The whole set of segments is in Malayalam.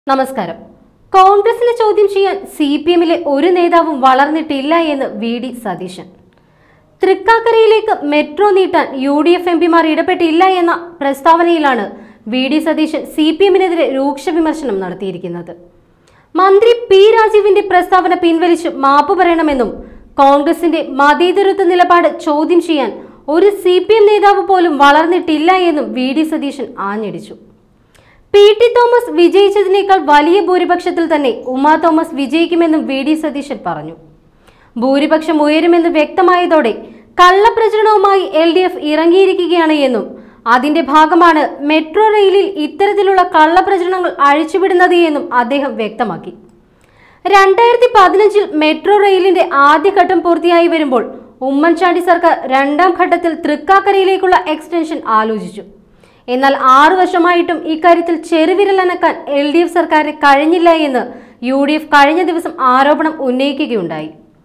നമസ്കാരം കോൺഗ്രസിനെ ചോദ്യം ചെയ്യാൻ സി പി എമ്മിലെ ഒരു നേതാവും വളർന്നിട്ടില്ല എന്ന് വി ഡി സതീശൻ തൃക്കാക്കരയിലേക്ക് മെട്രോ നീട്ടാൻ യു ഡി എഫ് എം പിമാർ ഇടപെട്ടില്ല എന്ന പ്രസ്താവനയിലാണ് V D Satheesan C P എമ്മിനെതിരെ രൂക്ഷ വിമർശനം നടത്തിയിരിക്കുന്നത് മന്ത്രി പി രാജീവിന്റെ പ്രസ്താവന പിൻവലിച്ച് മാപ്പ് പറയണമെന്നും കോൺഗ്രസിന്റെ മതേതരത്വ നിലപാട് ചോദ്യം ചെയ്യാൻ ഒരു സി പി എം നേതാവ് പോലും വളർന്നിട്ടില്ല എന്നും വി ഡി സതീശൻ ആഞ്ഞടിച്ചു പി ടി തോമസ് വിജയിച്ചതിനേക്കാൾ വലിയ ഭൂരിപക്ഷത്തിൽ തന്നെ ഉമാ തോമസ് വിജയിക്കുമെന്നും വി ഡി സതീശൻ പറഞ്ഞു ഭൂരിപക്ഷം ഉയരുമെന്ന് വ്യക്തമായതോടെ കള്ളപ്രചരണവുമായി എൽ ഡി എഫ് ഇറങ്ങിയിരിക്കുകയാണ് എന്നും അതിന്റെ ഭാഗമാണ് മെട്രോ റെയിലിൽ ഇത്തരത്തിലുള്ള കള്ളപ്രചരണങ്ങൾ അഴിച്ചുവിടുന്നത് എന്നും അദ്ദേഹം വ്യക്തമാക്കി രണ്ടായിരത്തി പതിനഞ്ചിൽ മെട്രോ റെയിലിന്റെ ആദ്യഘട്ടം പൂർത്തിയായി വരുമ്പോൾ ഉമ്മൻചാണ്ടി സർക്കാർ രണ്ടാം ഘട്ടത്തിൽ തൃക്കാക്കരയിലേക്കുള്ള എക്സ്റ്റൻഷൻ ആലോചിച്ചു എന്നാൽ ആറു വർഷമായിട്ടും ഇക്കാര്യത്തിൽ ചെറുവിരലനക്കാൻ എൽ ഡി എഫ് സർക്കാരിന് കഴിഞ്ഞില്ല എന്ന് യു ഡി എഫ് കഴിഞ്ഞ ദിവസം ആരോപണം ഉന്നയിക്കുകയുണ്ടായി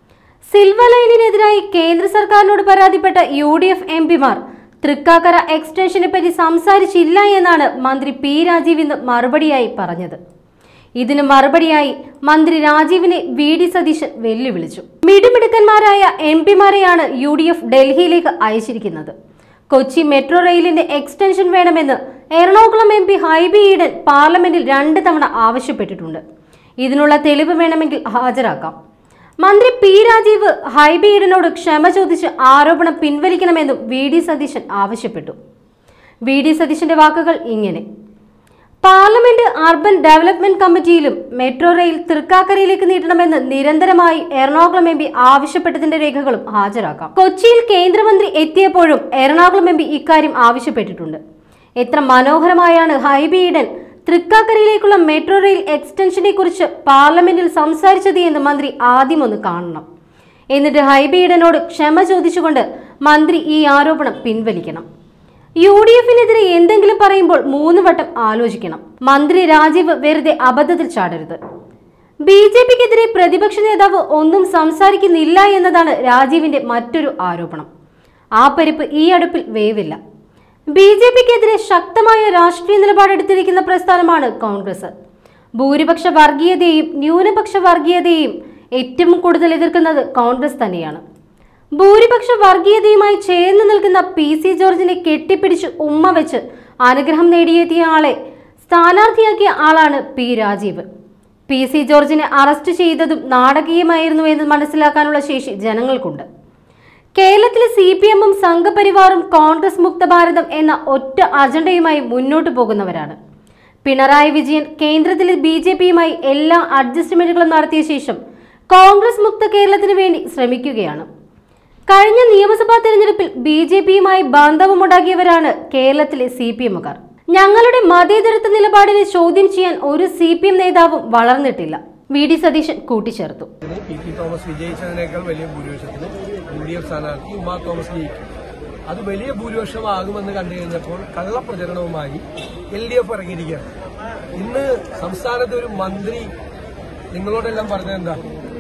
സിൽവർ ലൈനിനെതിരായി കേന്ദ്ര സർക്കാരിനോട് പരാതിപ്പെട്ട യു ഡി എഫ് എം പിമാർ തൃക്കാക്കര എക്സ്റ്റൻഷനെ പറ്റി സംസാരിച്ചില്ല എന്നാണ് മന്ത്രി പി രാജീവ് ഇന്ന് മറുപടിയായി പറഞ്ഞത് ഇതിന് മറുപടിയായി മന്ത്രി രാജീവിനെ വി ഡി സതീശൻ വെല്ലുവിളിച്ചു മിടുമിടുക്കന്മാരായ എം പിമാരെയാണ് യു ഡി എഫ് ഡൽഹിയിലേക്ക് അയച്ചിരിക്കുന്നത് കൊച്ചി മെട്രോ റെയിലിന്റെ എക്സ്റ്റൻഷൻ വേണമെന്ന് എറണാകുളം എം പി ഹൈബി ഈഡൻ പാർലമെന്റിൽ രണ്ട് തവണ ആവശ്യപ്പെട്ടിട്ടുണ്ട് ഇതിനുള്ള തെളിവ് വേണമെങ്കിൽ ഹാജരാക്കാം മന്ത്രി പി രാജീവ് ഹൈബി ഈഡനോട് ക്ഷമ ചോദിച്ച് ആരോപണം പിൻവലിക്കണമെന്നും വി ഡി സതീശൻ ആവശ്യപ്പെട്ടു വി ഡി സതീശന്റെ വാക്കുകൾ ഇങ്ങനെ പാർലമെന്റ് അർബൻ ഡെവലപ്മെന്റ് കമ്മിറ്റിയിലും മെട്രോ റെയിൽ തൃക്കാക്കരയിലേക്ക് നീട്ടണമെന്ന് നിരന്തരമായി എറണാകുളം എം പി ആവശ്യപ്പെട്ടതിന്റെ രേഖകളും ഹാജരാക്കാം കൊച്ചിയിൽ കേന്ദ്രമന്ത്രി എത്തിയപ്പോഴും എറണാകുളം എം പി ഇക്കാര്യം ആവശ്യപ്പെട്ടിട്ടുണ്ട് എത്ര മനോഹരമായാണ് ഹൈബി ഈഡൻ തൃക്കാക്കരയിലേക്കുള്ള മെട്രോ റെയിൽ എക്സ്റ്റൻഷനെ കുറിച്ച് പാർലമെന്റിൽ സംസാരിച്ചത് എന്ന് മന്ത്രി ആദ്യം ഒന്ന് കാണണം എന്നിട്ട് ഹൈബി ഈഡനോട് ക്ഷമ ചോദിച്ചുകൊണ്ട് മന്ത്രി ഈ ആരോപണം പിൻവലിക്കണം യു ഡി എഫിനെതിരെ എന്തെങ്കിലും പറയുമ്പോൾ മൂന്ന് വട്ടം ആലോചിക്കണം മന്ത്രി രാജീവ് വെറുതെ അബദ്ധത്തിൽ ചാടരുത് ബി ജെ പിക്കെതിരെ പ്രതിപക്ഷ നേതാവ് ഒന്നും സംസാരിക്കുന്നില്ല എന്നതാണ് രാജീവിന്റെ മറ്റൊരു ആരോപണം ആ പരിപ്പ് ഈ അടുപ്പിൽ വേവില്ല ബി ജെ പിക്കെതിരെ ശക്തമായ രാഷ്ട്രീയ നിലപാടെടുത്തിരിക്കുന്ന പ്രസ്ഥാനമാണ് കോൺഗ്രസ് ഭൂരിപക്ഷ വർഗീയതയെയും ന്യൂനപക്ഷ വർഗീയതയെയും ഏറ്റവും കൂടുതൽ എതിർക്കുന്നത് കോൺഗ്രസ് തന്നെയാണ് ഭൂരിപക്ഷ വർഗീയതയുമായി ചേർന്ന് നിൽക്കുന്ന പി സി ജോർജിനെ കെട്ടിപ്പിടിച്ച് ഉമ്മ വെച്ച് അനുഗ്രഹം നേടിയെത്തിയ ആളെ സ്ഥാനാർത്ഥിയാക്കിയ ആളാണ് പി രാജീവ് പി സി ജോർജിനെ അറസ്റ്റ് ചെയ്തതും നാടകീയമായിരുന്നു എന്ന് മനസ്സിലാക്കാനുള്ള ശേഷി ജനങ്ങൾക്കുണ്ട് കേരളത്തിലെ സി പി എമ്മും സംഘപരിവാറും കോൺഗ്രസ് മുക്ത ഭാരതം എന്ന ഒറ്റ അജണ്ടയുമായി മുന്നോട്ടു പോകുന്നവരാണ് പിണറായി വിജയൻ കേന്ദ്രത്തിലെ ബി ജെ പിയുമായി എല്ലാ അഡ്ജസ്റ്റ്മെന്റുകളും നടത്തിയ ശേഷം കോൺഗ്രസ് മുക്ത കേരളത്തിന് വേണ്ടി ശ്രമിക്കുകയാണ് കഴിഞ്ഞ നിയമസഭാ തെരഞ്ഞെടുപ്പിൽ ബി ജെ പിയുമായി ബാന്ധവമുണ്ടാക്കിയവരാണ് കേരളത്തിലെ സി പി എമ്മുകാർ ഞങ്ങളുടെ മതേതരത്വ നിലപാടിനെ ചോദ്യം ചെയ്യാൻ ഒരു സി പി എം നേതാവും വളർന്നിട്ടില്ല വി ഡി സതീശൻ കൂട്ടിച്ചേർത്തു ഇതിന് പി ടി തോമസ് വിജയിച്ചതിനേക്കാൾ വലിയ ഭൂരിപക്ഷത്തിന് യു ഡി എഫ് സ്ഥാനാർത്ഥി ഉമാ തോമസ് ജയിക്കും അത് വലിയ ഭൂരിപക്ഷമാകുമെന്ന് കണ്ടു കഴിഞ്ഞപ്പോൾ കള്ളപ്രചരണവുമായി എൽ ഡി എഫ് ഇറങ്ങിയിരിക്കുകയാണ് ഇന്ന് സംസ്ഥാനത്ത് ഒരു മന്ത്രി നിങ്ങളോടെല്ലാം പറഞ്ഞതെന്താ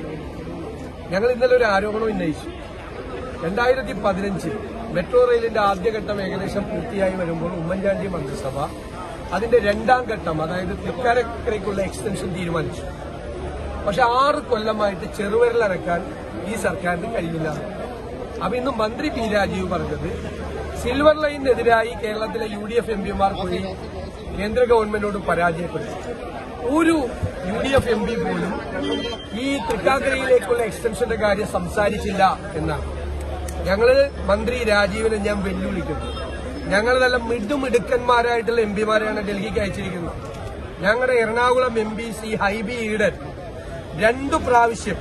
ഞങ്ങൾ ഇന്നലെ ഒരു ആരോപണം ഉന്നയിച്ചു രണ്ടായിരത്തി പതിനഞ്ചിൽ മെട്രോ റെയിലിന്റെ ആദ്യഘട്ടം ഏകദേശം പൂർത്തിയായി വരുമ്പോൾ ഉമ്മൻചാണ്ടി മന്ത്രിസഭ അതിന്റെ രണ്ടാം ഘട്ടം അതായത് തൃക്കാരക്കരയ്ക്കുള്ള എക്സ്റ്റൻഷൻ തീരുമാനിച്ചു പക്ഷെ ആറ് കൊല്ലമായിട്ട് ചെറുവിരലനക്കാൻ ഈ സർക്കാരിന് കഴിയില്ല അപ്പൊ ഇന്ന് മന്ത്രി പി രാജീവ് പറഞ്ഞത് സിൽവർ ലൈനിനെതിരായി കേരളത്തിലെ യു ഡി എഫ് എം പിമാർ പോയി കേന്ദ്ര ഗവൺമെന്റിനോട് പരാജയപ്പെട്ടു ഒരു U D F M P പോലും ഈ തൃക്കാക്കരയിലേക്കുള്ള എക്സ്റ്റൻഷന്റെ കാര്യം സംസാരിച്ചില്ല എന്നാണ് ഞങ്ങള് മന്ത്രി രാജീവിനെ ഞാൻ വെല്ലുവിളിക്കുന്നു ഞങ്ങൾ നല്ല മിടുമിടുക്കന്മാരായിട്ടുള്ള എം പിമാരെയാണ് ഡൽഹിക്ക് അയച്ചിരിക്കുന്നത് ഞങ്ങളുടെ Ernakulam M P C Hibi Eden രണ്ടു പ്രാവശ്യം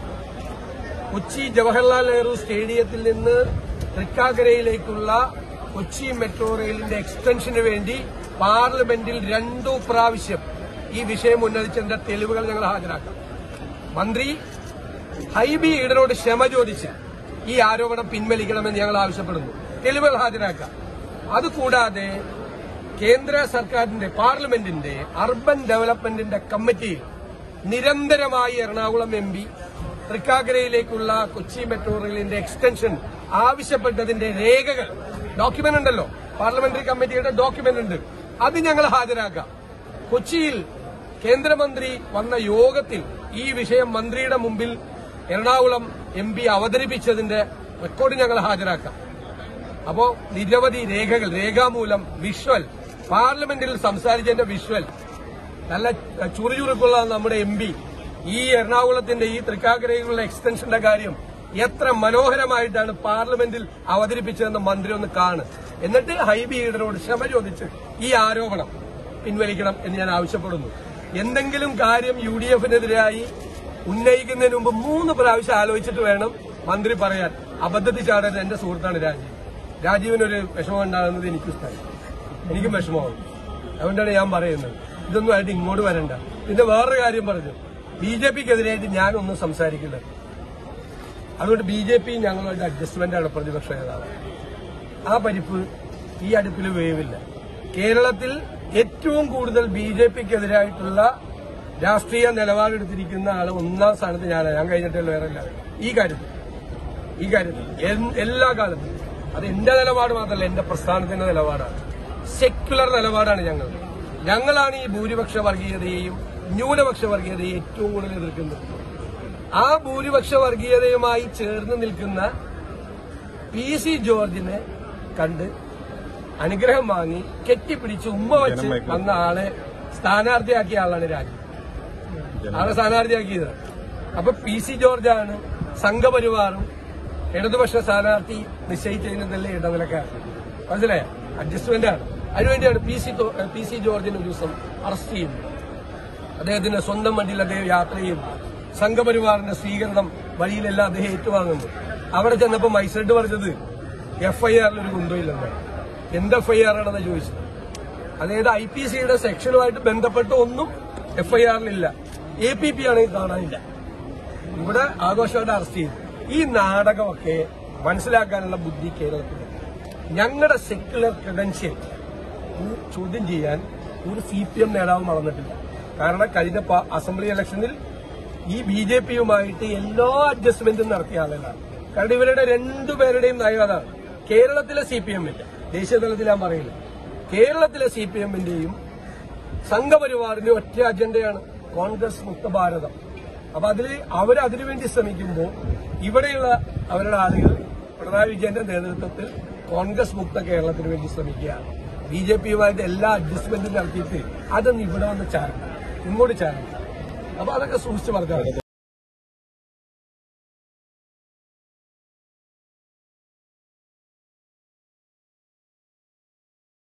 കൊച്ചി ജവഹർലാൽ നെഹ്റു സ്റ്റേഡിയത്തിൽ നിന്ന് തൃക്കാക്കരയിലേക്കുള്ള കൊച്ചി മെട്രോ റെയിലിന്റെ എക്സ്റ്റൻഷന് വേണ്ടി പാർലമെന്റിൽ രണ്ടു പ്രാവശ്യം ഈ വിഷയം ഉന്നയിച്ചതിന്റെ തെളിവുകൾ ഞങ്ങൾ ഹാജരാക്കാം മന്ത്രി ഹൈബി ഈഡനോട് ക്ഷമ ചോദിച്ച് ഈ ആരോപണം പിൻവലിക്കണമെന്ന് ഞങ്ങൾ ആവശ്യപ്പെടുന്നു തെളിവുകൾ ഹാജരാക്കാം അതുകൂടാതെ കേന്ദ്ര സർക്കാരിന്റെ പാർലമെന്റിന്റെ അർബൻ ഡെവലപ്മെന്റിന്റെ കമ്മിറ്റിയിൽ നിരന്തരമായി എറണാകുളം എം പി തൃക്കാക്കരയിലേക്കുള്ള കൊച്ചി മെട്രോ റെയിലിന്റെ എക്സ്റ്റൻഷൻ ആവശ്യപ്പെട്ടതിന്റെ രേഖകൾ ഡോക്യുമെന്റ് ഉണ്ടല്ലോ പാർലമെന്ററി കമ്മിറ്റിയുടെ ഡോക്യുമെന്റ് ഉണ്ട് അത് ഞങ്ങൾ ഹാജരാക്കാം കൊച്ചിയിൽ കേന്ദ്രമന്ത്രി വന്ന യോഗത്തിൽ ഈ വിഷയം മന്ത്രിയുടെ മുമ്പിൽ എറണാകുളം എം പി അവതരിപ്പിച്ചതിന്റെ റെക്കോർഡ് ഞങ്ങൾ ഹാജരാക്കാം അപ്പോ നിരവധി രേഖകൾ രേഖാമൂലം വിഷ്വൽ പാർലമെന്റിൽ സംസാരിച്ചതിന്റെ വിഷ്വൽ നല്ല ചുറുചുറുക്കുള്ള നമ്മുടെ എം പി ഈ എറണാകുളത്തിന്റെ ഈ തൃക്കാക്കരയിലുള്ള എക്സ്റ്റൻഷന്റെ കാര്യം എത്ര മനോഹരമായിട്ടാണ് പാർലമെന്റിൽ അവതരിപ്പിച്ചതെന്ന് മന്ത്രി ഒന്ന് കാണ് എന്നിട്ട് ഹൈബി ഈഡനോട് ക്ഷമ ചോദിച്ച് ഈ ആരോപണം പിൻവലിക്കണം എന്ന് ഞാൻ ആവശ്യപ്പെടുന്നു എന്തെങ്കിലും കാര്യം യു ഡി എഫിനെതിരായി ഉന്നയിക്കുന്നതിന് മുമ്പ് മൂന്ന് പ്രാവശ്യം ആലോചിച്ചിട്ട് വേണം മന്ത്രി പറയാൻ അബദ്ധത്തിൽ ചാടരുത് എന്റെ സുഹൃത്താണ് രാജീവ് രാജീവിനൊരു വിഷമം ഉണ്ടാകുന്നത് എനിക്ക് ഇഷ്ടമായി എനിക്കും വിഷമമാവും അതുകൊണ്ടാണ് ഞാൻ പറയുന്നത് ഇതൊന്നും ആയിട്ട് ഇങ്ങോട്ട് വരണ്ട പിന്നെ വേറൊരു കാര്യം പറഞ്ഞു ബി ജെ പിക്കെതിരായിട്ട് ഞാനൊന്നും സംസാരിക്കില്ല അതുകൊണ്ട് ബി ജെ പി ഞങ്ങളുമായിട്ട് അഡ്ജസ്റ്റ്മെന്റാണ് പ്രതിപക്ഷ നേതാവ് ആ പരിപ്പ് ഈ അടുപ്പിൽ വേവില്ല കേരളത്തിൽ ഏറ്റവും കൂടുതൽ ബി ജെ പിക്കെതിരായിട്ടുള്ള രാഷ്ട്രീയ നിലപാടെടുത്തിരിക്കുന്ന ആള് ഒന്നാം സ്ഥാനത്ത് ഞാനാണ് ഞാൻ കഴിഞ്ഞിട്ടുള്ള വേറെ എല്ലാവരും ഈ കാര്യത്തിൽ ഈ കാര്യത്തിൽ എൻ- എല്ലാ കാലത്തും അത് എന്റെ നിലപാട് മാത്രമല്ല എന്റെ പ്രസ്ഥാനത്തിന്റെ നിലപാടാണ് സെക്യുലർ നിലപാടാണ് ഞങ്ങൾ ഞങ്ങളാണ് ഈ ഭൂരിപക്ഷ വർഗീയതയെയും ന്യൂനപക്ഷ വർഗീയതയെയും ഏറ്റവും കൂടുതൽ എതിർക്കുന്നത് ആ ഭൂരിപക്ഷ വർഗീയതയുമായി ചേർന്ന് നിൽക്കുന്ന പി സി ജോർജിനെ കണ്ട് അനുഗ്രഹം വാങ്ങി കെട്ടിപ്പിടിച്ച് ഉമ്മ വെച്ച് വന്ന ആളെ സ്ഥാനാർത്ഥിയാക്കിയ ആളാണ് രാജു ആളെ സ്ഥാനാർത്ഥിയാക്കിയത് അപ്പൊ പി സി ജോർജാണ് സംഘപരിവാറും ഇടതുപക്ഷ സ്ഥാനാർത്ഥി നിശ്ചയിച്ചതിനല്ലേ ഇടനിലക്കാരൻ മനസ്സിലായോ അഡ്ജസ്റ്റ്മെന്റ് ആണ് അതിനുവേണ്ടിയാണ് പി സി തോ- പി സി ജോർജിനെ ഒരു ദിവസം അറസ്റ്റ് ചെയ്യുന്നത് അദ്ദേഹത്തിന്റെ സ്വന്തം വണ്ടിയിൽ അദ്ദേഹം യാത്ര ചെയ്യുന്നു സംഘപരിവാറിന്റെ സ്വീകരണം വഴിയിലെല്ലാം അദ്ദേഹം ഏറ്റുവാങ്ങുന്നു അവിടെ ചെന്നപ്പോ മൈസൈഡ് പറഞ്ഞത് എഫ് ഐ ആറിൽ ഒരു കുന്തമില്ലെന്ന് എന്ത് എഫ് ഐ ആർ ആണെന്ന് ചോദിച്ചത് അതായത് ഐ പി സിയുടെ സെക്ഷനുമായിട്ട് ബന്ധപ്പെട്ട ഒന്നും എഫ് ഐ ആറിലില്ല എ പി പി ആണെങ്കിൽ കാണാനില്ല ഇവിടെ ആഘോഷമായിട്ട് അറസ്റ്റ് ചെയ്തു ഈ നാടകമൊക്കെ മനസ്സിലാക്കാനുള്ള ബുദ്ധി കേരളത്തിൽ ഞങ്ങളുടെ സെക്യുലർ ക്രെഡൻഷ്യൽ ചോദ്യം ചെയ്യാൻ ഒരു സി പി എം നേതാവ് മറന്നിട്ടില്ല കാരണം കഴിഞ്ഞ പ- അസംബ്ലി ഇലക്ഷനിൽ ഈ ബി ജെ പിയുമായിട്ട് എല്ലാ അഡ്ജസ്റ്റ്മെന്റും നടത്തിയ ആളുകളാണ് കാരണം ഇവരുടെ രണ്ടുപേരുടെയും നയം അതാണ് കേരളത്തിലെ സി പി എമ്മിന്റെ ദേശീയ തലത്തിൽ ഞാൻ പറയില്ല കേരളത്തിലെ സി പി എമ്മിന്റെയും സംഘപരിവാറിന്റെ ഒറ്റ അജണ്ടയാണ് കോൺഗ്രസ് മുക്ത ഭാരതം അപ്പൊ അതിൽ അവർ അതിനുവേണ്ടി ശ്രമിക്കുമ്പോൾ ഇവിടെയുള്ള അവരുടെ ആളുകൾ പിണറായി വിജയന്റെ നേതൃത്വത്തിൽ കോൺഗ്രസ് മുക്ത കേരളത്തിന് വേണ്ടി ശ്രമിക്കുകയാണ് ബി ജെ പിയുമായിട്ട് എല്ലാ അഡ്ജസ്റ്റ്മെന്റും നടത്തിയിട്ട് അതൊന്നും ഇവിടെ വന്ന് ചാരണം ഇങ്ങോട്ട് ചാരണം അപ്പൊ അതൊക്കെ സൂക്ഷിച്ച് പറഞ്ഞാൽ മതി.